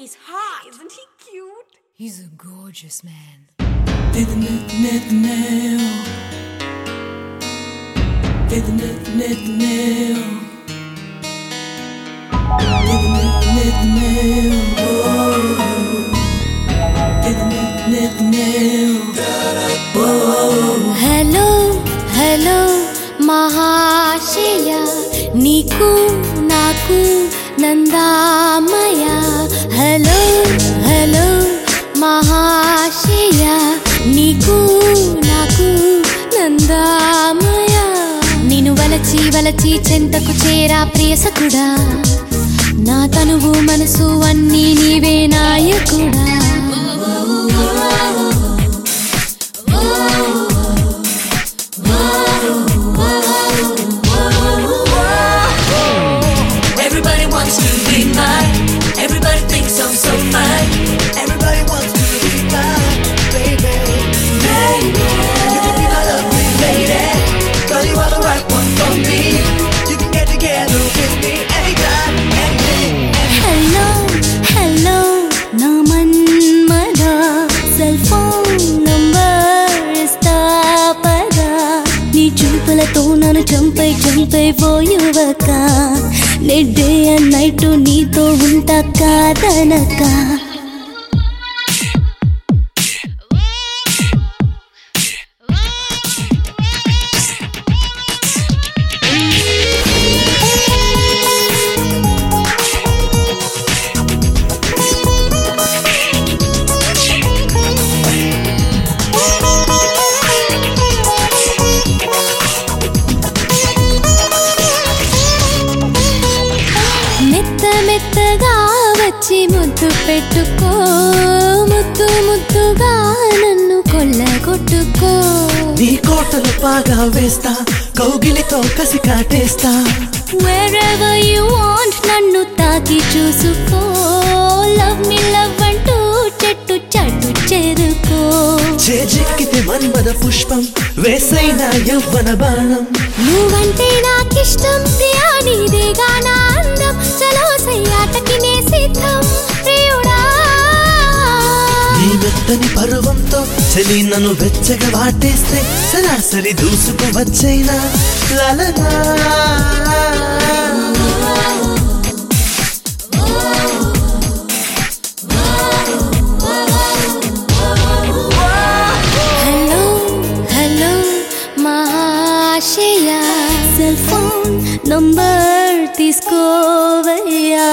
he's hot. Isn't he cute? He's a gorgeous man. Hello hello మహాశయ నీకు నాకు నందామయ hello hello మహాశయ నీకు నాకు నందామయ నిన్ను వలచి వలచి చెంతకు చేరా ప్రియసకుడా నా తనువు మనసు అన్నీ నీవే నాయకుడా Everybody wants to be mine. Everybody thinks I'm so fine. Everybody wants to be mine, baby. Baby, you can be my lovely lady. Cause you are the right one for me. You can get together with me anytime, anything. Hello hello నా Manmadha cell phone number ఇస్తా పదా నీ చూపులతో నన్ను చంపై చంపై పోయువక నే day and night నీతో ఉంటా కాదనక మెత్త మెత్తగా వచ్చి ముద్దు పెట్టుకో ముద్దు ముద్దుగా నన్ను కొల్లగొట్టుకో నీ కోటలు బాగా వేస్తా కౌగిలితో కసి కాటేస్తా Wherever you want నన్ను తాకి చూసుకో లవ్ మీ లవ్ అంటూ చెట్టు చట్టు చేరుకో చేజెక్కితే మన్మద పుష్పం వేసైన యవ్వన బాణం నువ్వంటే నాకిష్టం ప్రియా నీదేగా నా అందం చలో సయ్యాటకి నే సిద్ధం ప్రియుడా నీ మెత్తని పరువంతో చలి నన్ను వెచ్చగా వాటేస్తే సరాసరి దూసుకు వచ్చైనా లలనా హలో హలో మహాశయ సెల్ ఫోన్ నంబర్ తీసుకోవయ్యా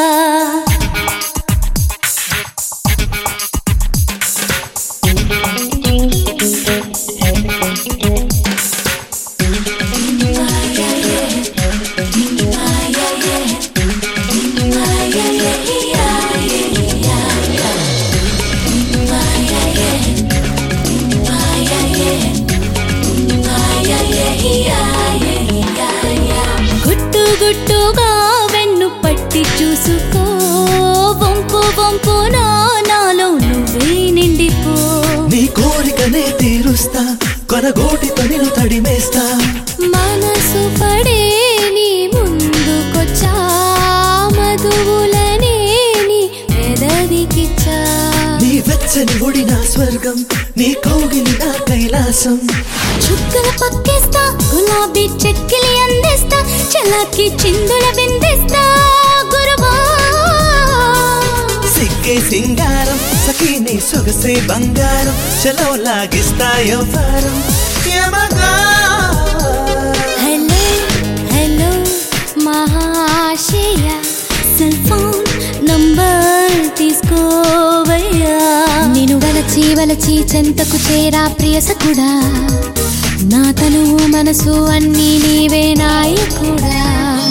గుట్టు గుట్టుగా వెన్ను పట్టి చూసుకో వంపు వంపున నాలో నువ్వే నిండిపో నీ కోరికనే తీరుస్తా కొనగోటితో నేను తడిమేస్తా మనసు పడే నీ ముందుకొచ్చా మధువులనే నీ పెదవికిచ్చా నీ వెచ్చని ఒడి నా స్వర్గం నీ కౌగిలి నా కైలాసం చుక్కల పక్కేస్తా గులాబీ చెక్కిలి అందిస్తా చలాకి చిందుల బిందిస్తా గురువా సిగ్గే సింగారం సఖీ నీ సొగసే బంగారం చలో లాగిస్తా యవ్వారం యమగా హలో హలో మహాశయ సెల్ ఫోన్ నంబర్ తీసుకోవయ్యా నేను వలచి వలచి చెంతకు చేరా ప్రియసకుడా నా తనువు మనసు అన్నీ నీవే నాయకుడా